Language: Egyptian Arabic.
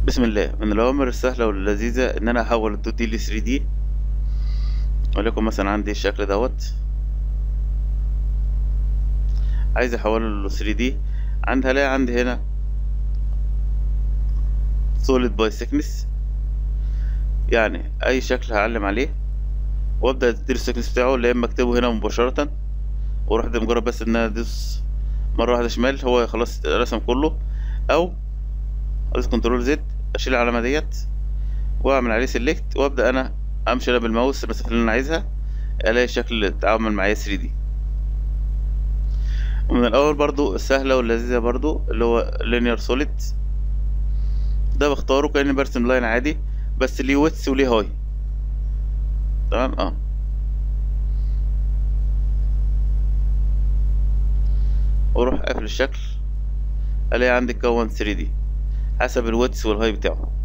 بسم الله من الأوامر السهلة واللذيذة إن أنا أحول ال 2D ل 3D وليكن مثلا عندي الشكل دوت عايز أحوله ل 3D عندي هلاقي عندي هنا solid by thickness يعني أي شكل هعلم عليه وأبدأ أديله السكنس بتاعه يا إما أكتبه هنا مباشرة وأروح ده مجرد بس إن أنا أدوس مرة واحدة شمال هو خلاص رسم كله أو ادوس كنترول زد اشيل العلامه ديت واعمل عليه سيلكت وابدا انا امشي انا بالماوس المسافه اللي انا عايزها الاقي الشكل اتعامل معايا 3 دي ومن الاول برضو السهله واللذيذه برضو اللي هو لينير سوليد ده بختاره كاني برسم لاين عادي بس ليه ويتس وليه هاي تمام اه واروح قافل الشكل الاقي عندي كون 3 دي حسب الويتس والهاي بتاعه